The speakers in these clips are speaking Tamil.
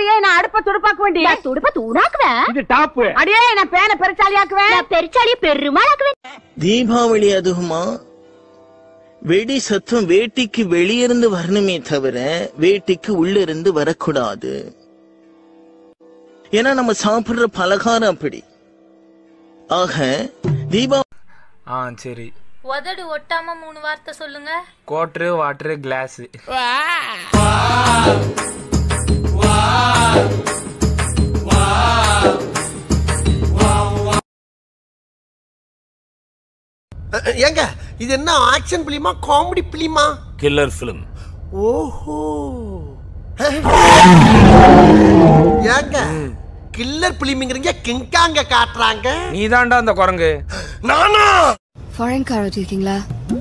அடியே நான் அடுப்ப துடுப்பாக்க வேண்டிய நான் துடுப்ப தூணாக்குவேன் இது டாப் அடியே நான் பேனை பெருச்சாலியாக்குவேன் நான் பெருச்சாலிய பெருமாளாக்குவேன் தீபாவளி அதுவுமா வெடி சத்தம் வேட்டிக்கு வெளியிருந்து வரணுமே தவிர வேட்டிக்கு உள்ள இருந்து வரக்கூடாது ஏன்னா நம்ம சாப்பிடுற பலகாரம் அப்படி ஆக தீபா ஆ சரி உதடு ஒட்டாம மூணு வார்த்தை சொல்லுங்க கோட்ரு வாட்ரு கிளாஸு ஏங்க இது என்ன ஆக்ஷன் பிலிமா காமெடி பிலிமா கில்லர் ஃபிலிம் ஓஹோ ஏங்க கில்லர் பிலிமிங்கிறீங்க கிங்காங்க காட்டுறாங்க நீ தான்டா அந்த குரங்கு நானா ஃபாரின் கார் வச்சிருக்கீங்களா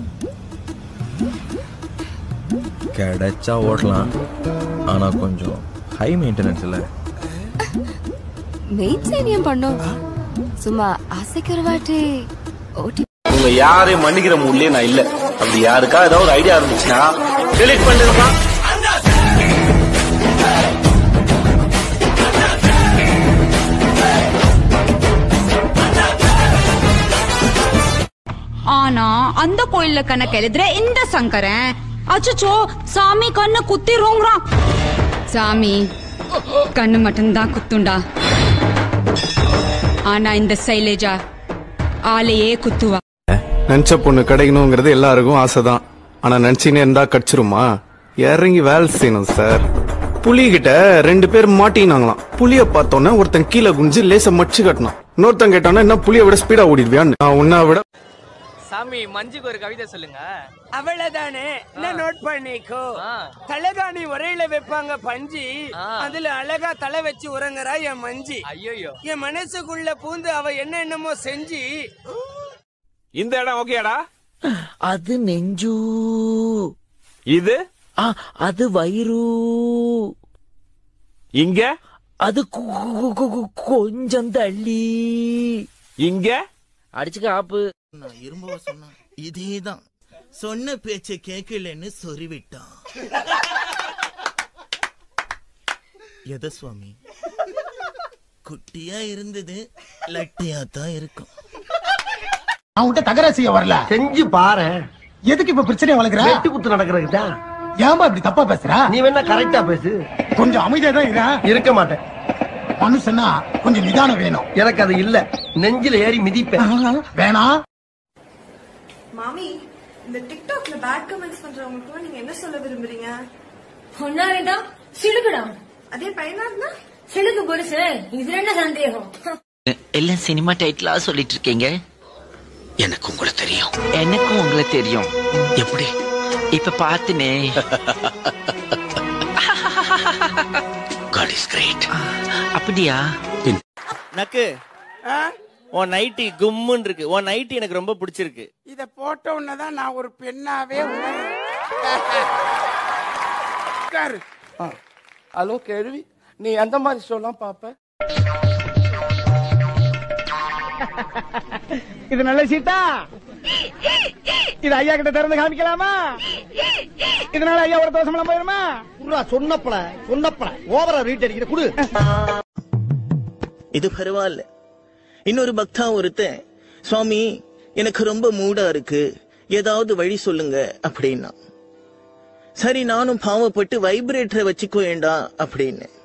கிடைச்சா ஓட்டலாம் ஆனா கொஞ்சம் ஹை மெயின்டெனன்ஸ் இல்ல மெயின்டெயின் பண்ணோம் சும்மா ஆசைக்கு ஒரு வாட்டி ஓட்டி உங்க யாரையும் மன்னிக்கிற மூட்லயே நான் இல்ல அப்படி யாருக்கா ஏதாவது ஒரு ஐடியா இருந்துச்சுன்னா டெலிட் பண்ணுங்கப்பா ஆனா அந்த கோயில்ல கணக்கு எழுதுற இந்த சங்கரன் அச்சச்சோ சாமி கண்ணு குத்திரோங்கிறான் சாமி கண்ணு மட்டும்தான் குத்துண்டா ஆனா இந்த சைலேஜா ஆளையே குத்துவா நினைச்ச பொண்ணு கிடைக்கணுங்கிறது எல்லாருக்கும் ஆசைதான் ஆனா நினைச்சுனே இருந்தா கடிச்சிருமா இறங்கி வேலை செய்யணும் சார் புலி கிட்ட ரெண்டு பேர் மாட்டினாங்களாம் புலிய பார்த்தோன்னே ஒருத்தன் கீழே குனிஞ்சு லேச மடிச்சு கட்டணும் இன்னொருத்தன் கேட்டானா என்ன புலிய விட ஸ்பீடா ஓடிடுவியான்னு நான் உன்னை விட சாமி மஞ்சுக்கு ஒரு கவிதை சொல்லுங்க அவ்வளவுதானே என்ன நோட் பண்ணிக்கோ தலைகாணி உரையில வைப்பாங்க பஞ்சி அதுல அழகா தலை வச்சு உறங்குறா என் மஞ்சி ஐயோ என் மனசுக்குள்ள பூந்து அவ என்ன என்னமோ செஞ்சு இந்த இடம் ஓகேடா அது நெஞ்சு இது ஆ, அது வயிறு இங்க அது கு- கு- கு- கு- கொஞ்சம் தள்ளி இங்க அடிச்சுக்க ஆப்பு நான் இரும்பவ சொன்னான் இதேதான் சொன்ன பேச்ச கேட்கலன்னு சொருவிட்டான் எத சுவாமி குட்டியா இருந்தது லட்டியா தான் இருக்கும் அவன்கிட்ட தகராறு செய்ய வரல செஞ்சு பாரு எதுக்கு இப்ப பிரச்சனை வளர்க்குற வெட்டு குத்து நடக்கிறதுக்கு ஏன்பா இப்படி தப்பா பேசுற நீ வேணா கரெக்டா பேசு கொஞ்சம் அமைதியா தான் இரு இருக்க மாட்டேன் மனுஷனா கொஞ்சம் நிதானம் வேணும் எனக்கு அது இல்ல நெஞ்சில ஏறி மிதிப்பேன் வேணாம் மாமி இந்த டிக்டாக்ல பேட் கமெண்ட்ஸ் பண்றவங்களுக்கு நீங்க என்ன சொல்ல விரும்புறீங்க ஒன்னாவேதா சிடுகுடா அதே பையனா இருந்தா சிடுகு பொருசு இதுல என்ன சந்தேகம் எல்லாம் சினிமா டைட்டிலா சொல்லிட்டு இருக்கீங்க எனக்கு உங்களை தெரியும் எனக்கும் உங்களை தெரியும் எப்படி இப்ப பாத்துனே காட் இஸ் கிரேட் அப்படியா நக்கு உன் நைட்டி கும்முன்னு இருக்கு உன் நைட்டி எனக்கு ரொம்ப பிடிச்சிருக்கு இத போட்ட உடனேதான் நான் ஒரு பெண்ணாவே ஹலோ கேள்வி நீ எந்த மாதிரி ஷோலாம் பாப்ப இது நல்ல சீட்டா இது ஐயா கிட்ட திறந்து காமிக்கலாமா இதனால ஐயா ஒரு தோசம் போயிருமா சொன்னப்பல சொன்னப்பல ஓவரா ரீட் அடிக்கிற குடு இது பரவாயில்ல இன்னொரு பக்தா ஒருத்தன் சுவாமி எனக்கு ரொம்ப மூடா இருக்கு ஏதாவது வழி சொல்லுங்க அப்படின்னா சரி நானும் பாவப்பட்டு வைப்ரேட்டரை வச்சுக்கோ வேண்டாம் அப்படின்னு